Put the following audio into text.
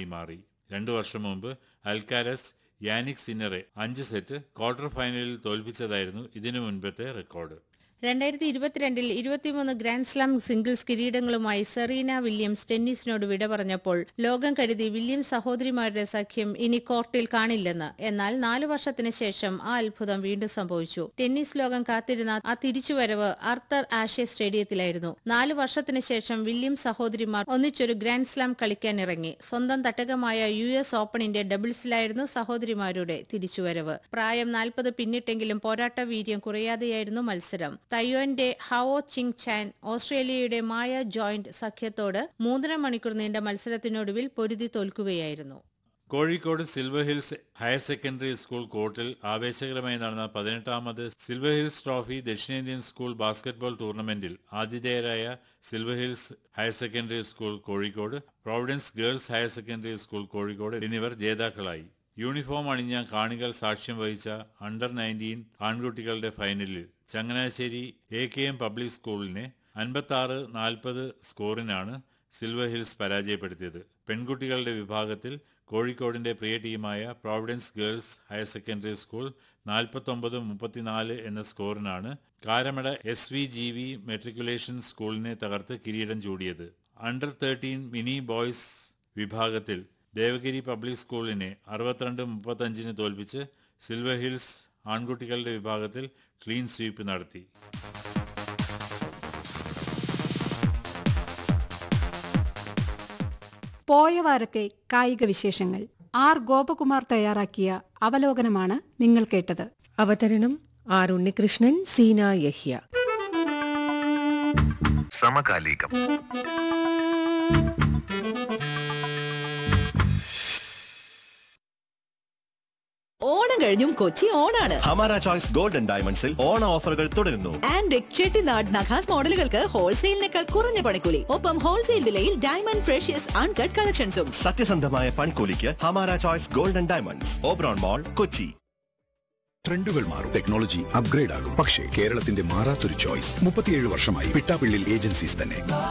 താരമായി മാറി രണ്ടു വർഷം മുമ്പ് അൽക്കാരസ് യാനിക് സിന്നറെ അഞ്ച് സെറ്റ് ക്വാർട്ടർ ഫൈനലിൽ തോൽപ്പിച്ചതായിരുന്നു ഇതിനു മുൻപത്തെ റെക്കോർഡ് രണ്ടായിരത്തി ഇരുപത്തിരണ്ടിൽ ഇരുപത്തിമൂന്ന് ഗ്രാൻഡ് സ്ലാം സിംഗിൾസ് കിരീടങ്ങളുമായി സെറീന വില്യംസ് ടെന്നീസിനോട് വിട പറഞ്ഞപ്പോൾ ലോകം കരുതി വില്യംസ് സഹോദരിമാരുടെ സഖ്യം ഇനി കോർട്ടിൽ കാണില്ലെന്ന് എന്നാൽ നാലു വർഷത്തിന് ശേഷം ആ അത്ഭുതം വീണ്ടും സംഭവിച്ചു ടെന്നീസ് ലോകം കാത്തിരുന്ന ആ തിരിച്ചുവരവ് അർത്തർ ആഷെ സ്റ്റേഡിയത്തിലായിരുന്നു നാലു വർഷത്തിന് ശേഷം വില്യംസ് സഹോദരിമാർ ഒന്നിച്ചൊരു ഗ്രാൻഡ് സ്ലാം കളിക്കാനിറങ്ങി സ്വന്തം തട്ടകമായ യു എസ് ഓപ്പണിന്റെ ഡബിൾസിലായിരുന്നു സഹോദരിമാരുടെ തിരിച്ചുവരവ് പ്രായം നാൽപ്പത് പിന്നിട്ടെങ്കിലും പോരാട്ട വീര്യം കുറയാതെയായിരുന്നു മത്സരം തയ്യോന്റെ ഹവോ ചിങ് ചാൻ ഓസ്ട്രേലിയയുടെ മായ ജോയിന്റ് സഖ്യത്തോട് മൂന്നര മണിക്കൂർ നീണ്ട മത്സരത്തിനൊടുവിൽ പൊരുതി തോൽക്കുകയായിരുന്നു Kozhikode Silver Hills higher secondary school കോർട്ടിൽ ആവേശകരമായി നടന്ന പതിനെട്ടാമത് സിൽവർ ഹിൽസ് ട്രോഫി ദക്ഷിണേന്ത്യൻ സ്കൂൾ ബാസ്കറ്റ്ബോൾ ടൂർണമെന്റിൽ ആതിഥേയരായ Silver Hills higher secondary school Kozhikode Providence girls higher secondary school Kozhikode എന്നിവർ ജേതാക്കളായി യൂണിഫോം അണിഞ്ഞ കാണികൾ സാക്ഷ്യം വഹിച്ച അണ്ടർ നയൻറ്റീൻ ആൺകുട്ടികളുടെ ഫൈനലിൽ Changanassery A K M public സ്കൂളിനെ അൻപത്തി ആറ് നാൽപ്പത് സ്കോറിനാണ് സിൽവർ ഹിൽസ് പരാജയപ്പെടുത്തിയത് പെൺകുട്ടികളുടെ വിഭാഗത്തിൽ കോഴിക്കോടിന്റെ പ്രിയ ടീമായ Providence girls higher secondary school നാൽപ്പത്തൊമ്പത് മുപ്പത്തിനാല് എന്ന സ്കോറിനാണ് Karamada S V G V matriculation സ്കൂളിനെ തകർത്ത് കിരീടം ചൂടിയത് അണ്ടർ തേർട്ടീൻ മിനി ബോയ്സ് വിഭാഗത്തിൽ ദേവഗിരി പബ്ലിക് സ്കൂളിനെ അറുപത്തിരണ്ട് മുപ്പത്തഞ്ചിന് തോൽപ്പിച്ച് സിൽവർ ഹിൽസ് ആൺകുട്ടികളുടെ വിഭാഗത്തിൽ ക്ലീൻ സ്വീപ്പ് നടത്തി പോയ വാരത്തെ കായിക വിശേഷങ്ങൾ ആർ ഗോപകുമാർ തയ്യാറാക്കിയ അവലോകനമാണ് നിങ്ങൾ കേട്ടത് അവതരണം ആർ ഉണ്ണികൃഷ്ണൻ സീന യഹ്യ സമകാലികം ഓണം കഴിഞ്ഞും കൊച്ചി ഓണാണ് ഹമാര ചോയ്സ് ഗോൾഡൻ ഡയമണ്ട്സിൽ ഓണ ഓഫറുകൾ തുടരുന്നു ആൻഡ് ചെട്ടിനാട് നഖാസ് മോഡലുകൾക്ക് ഹോൾസെയിലിനേക്കാൾ കുറഞ്ഞ പണിക്കൂലി ഒപ്പം ഹോൾസെയിൽ വിലയിൽ ഡയമണ്ട് ഫ്രഷ്യസ് അൺകട്ട് കളക്ഷൻസും സത്യസന്ധമായ പണിക്കൂലിക്ക് Hamara choice golden diamonds Oberon mall Kochi ട്രെൻഡുകൾ മാറും ടെക്നോളജി അപ്ഗ്രേഡ് ആകും പക്ഷേ കേരളത്തിന്റെ മാറാത്തൊരു ചോയ്സ് മുപ്പത്തിയേഴ് വർഷമായി പിട്ടാപ്പിള്ളിൽ ഏജൻസീസ് തന്നെ